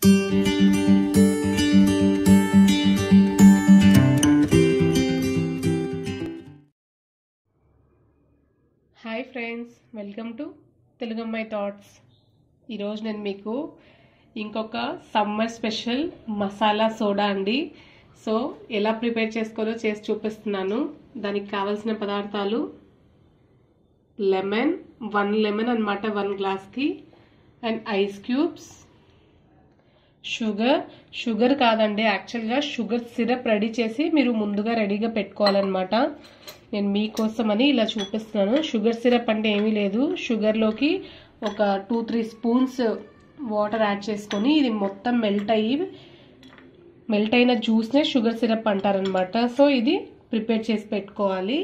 hi friends welcome to Telugu అమ్మాయి thoughts ఈరోజు నేను మీకు ఇంకొక సమ్మర్ స్పెషల్ మసాలా సోడా అండి సో ఎలా ప్రిపేర్ చేసుకోవాలో చేసి చూపిస్తున్నాను దానికి కావాల్సిన పదార్థాలు లెమన్ వన్ లెమన్ అనమాట వన్ గ్లాస్కి and ice cubes sugar sugar కాదండి యాక్చువల్గా షుగర్ సిరప్ రెడీ చేసి మీరు ముందుగా రెడీగా పెట్టుకోవాలన్నమాట నేను మీకోసమని ఇలా చూపిస్తున్నాను షుగర్ సిరప్ అంటే ఏమీ లేదు షుగర్లోకి ఒక two three spoons water add చేసుకొని ఇది మొత్తం మెల్ట్ అయ్యి మెల్ట్ అయిన జ్యూస్నే షుగర్ సిరప్ అంటారనమాట సో ఇది ప్రిపేర్ చేసి పెట్టుకోవాలి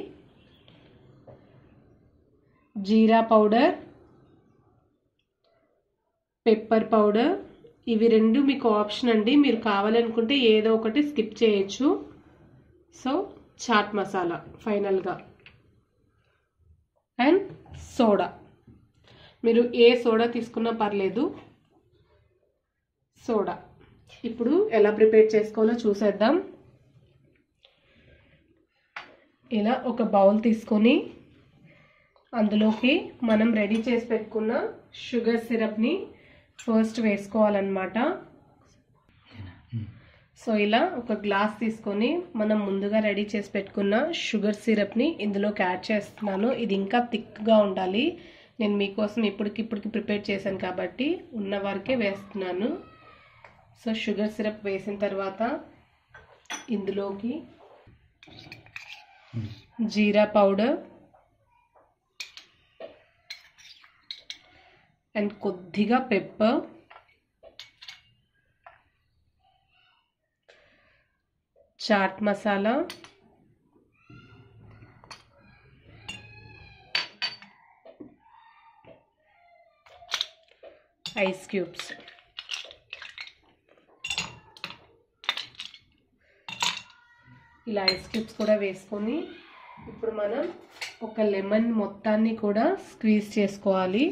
జీరా పౌడర్ పెప్పర్ పౌడర్ ఇవి రెండు మీకు ఆప్షన్ అండి మీరు కావాలనుకుంటే ఏదో ఒకటి స్కిప్ చేయొచ్చు సో చాట్ మసాలా ఫైనల్గా అండ్ సోడా మీరు ఏ సోడా తీసుకున్నా పర్లేదు సోడా ఇప్పుడు ఎలా ప్రిపేర్ చేసుకోవాలో చూసేద్దాం ఇలా ఒక బౌల్ తీసుకొని అందులోకి మనం రెడీ చేసి పెట్టుకున్న షుగర్ సిరప్ని ఫస్ట్ వేసుకోవాలన్నమాట సో ఇలా ఒక గ్లాస్ తీసుకొని మనం ముందుగా రెడీ చేసి పెట్టుకున్న షుగర్ సిరప్ని ఇందులోకి యాడ్ చేస్తున్నాను ఇది ఇంకా థిక్గా ఉండాలి నేను మీకోసం ఇప్పటికిప్పటికి ప్రిపేర్ చేశాను కాబట్టి ఉన్న వరకే వేస్తున్నాను సో షుగర్ సిరప్ వేసిన తర్వాత ఇందులోకి జీరా పౌడర్ అండ్ కొద్దిగా pepper chaat masala ice cubes ఇలా ఐస్ క్యూబ్స్ కూడా వేసుకొని ఇప్పుడు మనం ఒక లెమన్ మొత్తాన్ని కూడా స్క్వీజ్ చేసుకోవాలి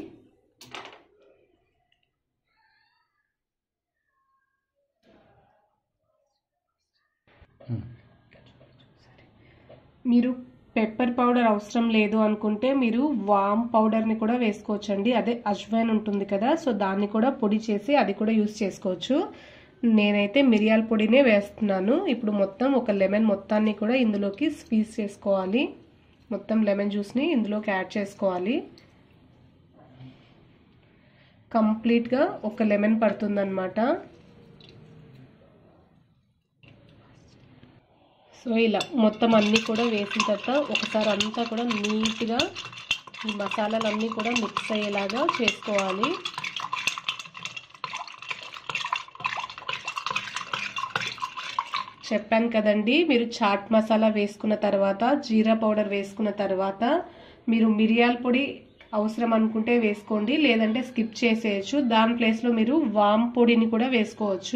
మీరు పెప్పర్ పౌడర్ అవసరం లేదు అనుకుంటే మీరు వామ్ పౌడర్ని కూడా వేసుకోవచ్చండి అదే అజ్వైన్ ఉంటుంది కదా సో దాన్ని కూడా పొడి చేసి అది కూడా యూస్ చేసుకోవచ్చు నేనైతే మిరియాల పొడినే వేస్తున్నాను ఇప్పుడు మొత్తం ఒక లెమన్ మొత్తాన్ని కూడా ఇందులోకి స్పీస్ చేసుకోవాలి మొత్తం లెమన్ జ్యూస్ని ఇందులోకి యాడ్ చేసుకోవాలి కంప్లీట్గా ఒక లెమన్ పడుతుందన్నమాట సో ఇలా మొత్తం అన్నీ కూడా వేసిన తర్వాత ఒకసారి అంతా కూడా నీట్గా ఈ మసాలాలన్నీ కూడా మిక్స్ అయ్యేలాగా చేసుకోవాలి చెప్పాను కదండి మీరు చాట్ మసాలా వేసుకున్న తర్వాత జీరా పౌడర్ వేసుకున్న తర్వాత మీరు మిరియాల పొడి అవసరం అనుకుంటే వేసుకోండి లేదంటే స్కిప్ చేసేయచ్చు దాని ప్లేస్లో మీరు వామ్ పొడిని కూడా వేసుకోవచ్చు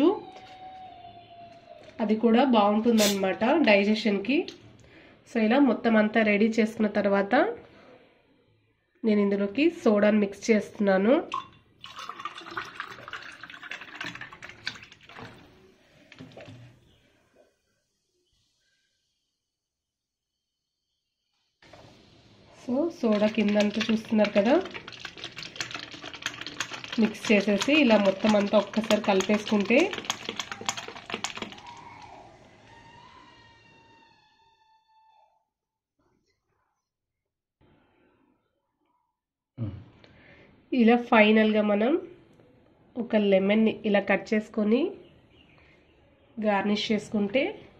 అది కూడా బాగుంటుందన్నమాట డైజెషన్కి సో ఇలా మొత్తం అంతా రెడీ చేసుకున్న తర్వాత నేను ఇందులోకి సోడాని మిక్స్ చేస్తున్నాను సో సోడా కిందంతా చూస్తున్నారు కదా మిక్స్ చేసేసి ఇలా మొత్తం అంతా ఒక్కసారి కలిపేసుకుంటే ఇలా ఫైనల్గా మనం ఒక లెమన్ని ఇలా కట్ చేసుకొని గార్నిష్ చేసుకుంటే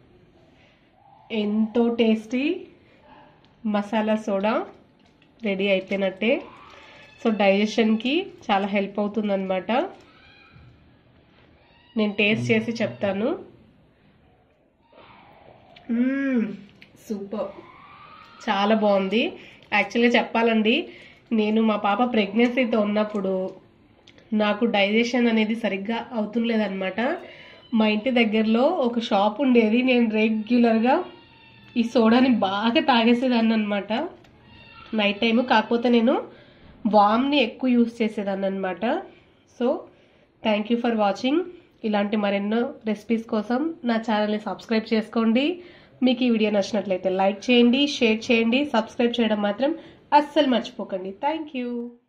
ఎంతో టేస్టీ మసాలా సోడా రెడీ అయిపోయినట్టే సో డైజెషన్కి చాలా హెల్ప్ అవుతుందన్నమాట నేను టేస్ట్ చేసి చెప్తాను సూపర్ చాలా బాగుంది యాక్చువల్గా చెప్పాలండి నేను మా పాప ప్రెగ్నెన్సీతో ఉన్నప్పుడు నాకు డైజెషన్ అనేది సరిగ్గా అవుతుండలేదన్నమాట మా ఇంటి దగ్గరలో ఒక షాప్ ఉండేది నేను రెగ్యులర్గా ఈ సోడాని బాగా తాగేసేదాన్ని అనమాట నైట్ టైము కాకపోతే నేను వామ్ని ఎక్కువ యూస్ చేసేదాన్ని అనమాట so thank you for watching ఇలాంటి మరెన్నో రెసిపీస్ కోసం నా ఛానల్ని సబ్స్క్రైబ్ చేసుకోండి మీకు ఈ వీడియో నచ్చినట్లయితే లైక్ చేయండి షేర్ చేయండి సబ్స్క్రైబ్ చేయడం మాత్రం అస్సలు మర్చిపోకండి థ్యాంక్ యూ